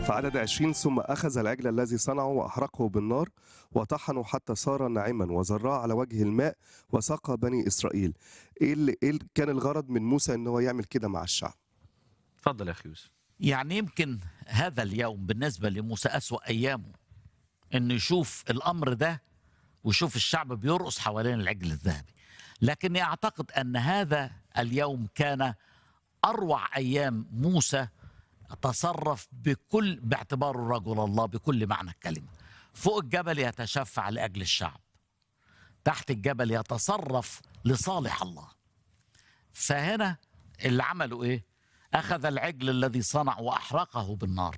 فعدد عشرين ثم أخذ العجل الذي صنعه وأحرقه بالنار وطحنه حتى صار ناعما وزرعه على وجه الماء وسقى بني إسرائيل إيه اللي إيه اللي كان الغرض من موسى إن هو يعمل كده مع الشعب اتفضل يا اخي يوسف يعني يمكن هذا اليوم بالنسبة لموسى أسوأ أيامه إنه يشوف الأمر ده ويشوف الشعب بيرقص حوالين العجل الذهبي لكني أعتقد أن هذا اليوم كان أروع أيام موسى تصرف بكل باعتباره رجل الله بكل معنى الكلمة فوق الجبل يتشفع لأجل الشعب تحت الجبل يتصرف لصالح الله فهنا اللي عملوا إيه أخذ العجل الذي صنع وأحرقه بالنار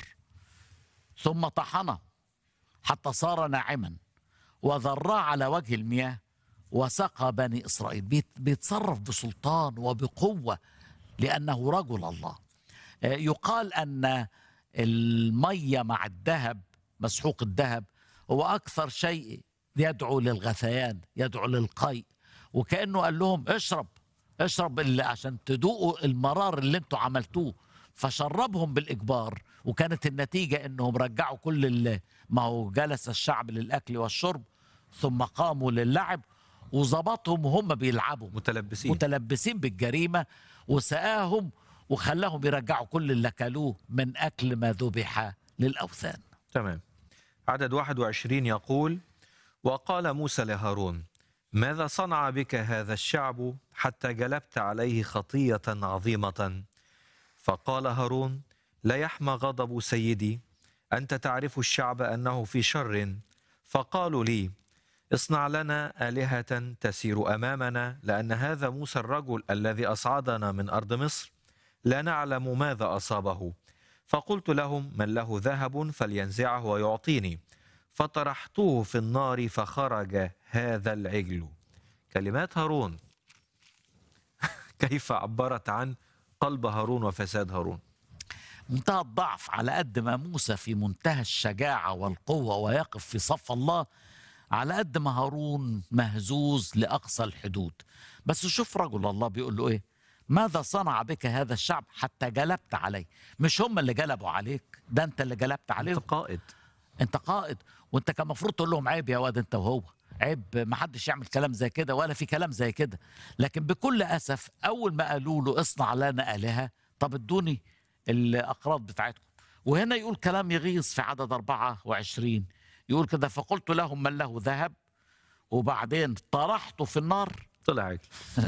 ثم طحنه حتى صار ناعما وذراه على وجه المياه وسقى بني إسرائيل بيت- بيتصرف بسلطان وبقوة لأنه رجل الله آه، يقال أن المية مع الذهب مسحوق الذهب هو أكثر شيء يدعو للغثيان يدعو للقيء وكأنه قال لهم اشرب اشرب اللي عشان تدوقوا المرار اللي انتوا عملتوه فشربهم بالإجبار وكانت النتيجة انهم رجعوا كل اللي ما هو جلس الشعب للأكل والشرب ثم قاموا للعب وظبطهم وهم بيلعبوا متلبسين متلبسين بالجريمة وسقاهم وخلاهم يرجعوا كل اللي أكلوه من أكل ما ذبح للأوثان تمام عدد 21 يقول وقال موسى لهارون ماذا صنع بك هذا الشعب حتى جلبت عليه خطية عظيمة فقال هارون لا يحمى غضب سيدي أنت تعرف الشعب أنه في شر فقالوا لي اصنع لنا آلهة تسير أمامنا لأن هذا موسى الرجل الذي أصعدنا من أرض مصر لا نعلم ماذا أصابه فقلت لهم من له ذهب فلينزعه ويعطيني فطرحته في النار فخرج هذا العجل كلمات هارون كيف عبرت عن قلب هارون وفساد هارون منتهى الضعف على قد ما موسى في منتهى الشجاعة والقوة ويقف في صف الله على قد ما هارون مهزوز لأقصى الحدود بس شوف رجل الله بيقول له إيه ماذا صنع بك هذا الشعب حتى جلبت عليه مش هم اللي جلبوا عليك ده أنت اللي جلبت عليهم انت قائد انت قائد وانت كان المفروض تقول لهم عيب يا واد انت وهو عيب ما حدش يعمل كلام زي كده ولا في كلام زي كده لكن بكل اسف اول ما قالوا له اصنع لنا الهه طب ادوني الاقراض بتاعتكم وهنا يقول كلام يغيظ في عدد 24 يقول كده فقلت لهم من له ذهب وبعدين طرحته في النار طلع عجل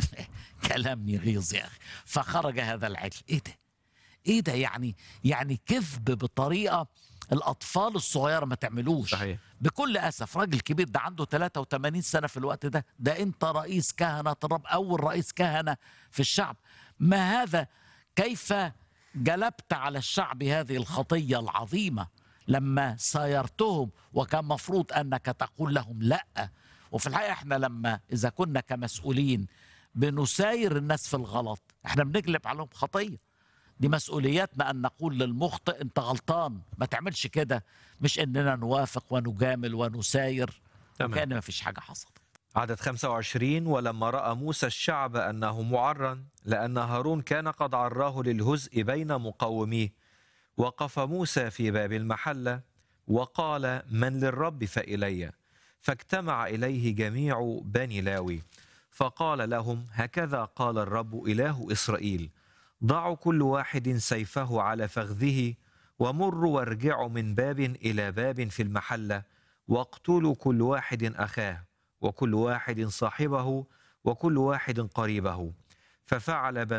كلام يغيظ يا اخي فخرج هذا العجل ايه ده ايه ده يعني يعني كذب بطريقه الاطفال الصغيره ما تعملوش صحيح بكل اسف راجل كبير ده عنده 83 سنه في الوقت ده ده انت رئيس كهنه الرب اول رئيس كهنه في الشعب ما هذا كيف جلبت على الشعب هذه الخطيه العظيمه لما سايرتهم وكان مفروض انك تقول لهم لا وفي الحقيقه احنا لما اذا كنا كمسؤولين بنساير الناس في الغلط احنا بنجلب عليهم خطيه دي مسؤوليتنا ان نقول للمخطئ انت غلطان ما تعملش كده مش اننا نوافق ونجامل ونساير تمام. وكان ما فيش حاجه حصلت عدد 25 ولما رأى موسى الشعب أنه معرا لأن هارون كان قد عراه للهزء بين مقاوميه وقف موسى في باب المحلة وقال من للرب فإلي فاجتمع إليه جميع بني لاوي فقال لهم هكذا قال الرب إله إسرائيل ضعوا كل واحد سيفه على فخذه ومروا وارجعوا من باب إلى باب في المحلة واقتلوا كل واحد أخاه وكل واحد صاحبه وكل واحد قريبه ففعل بنو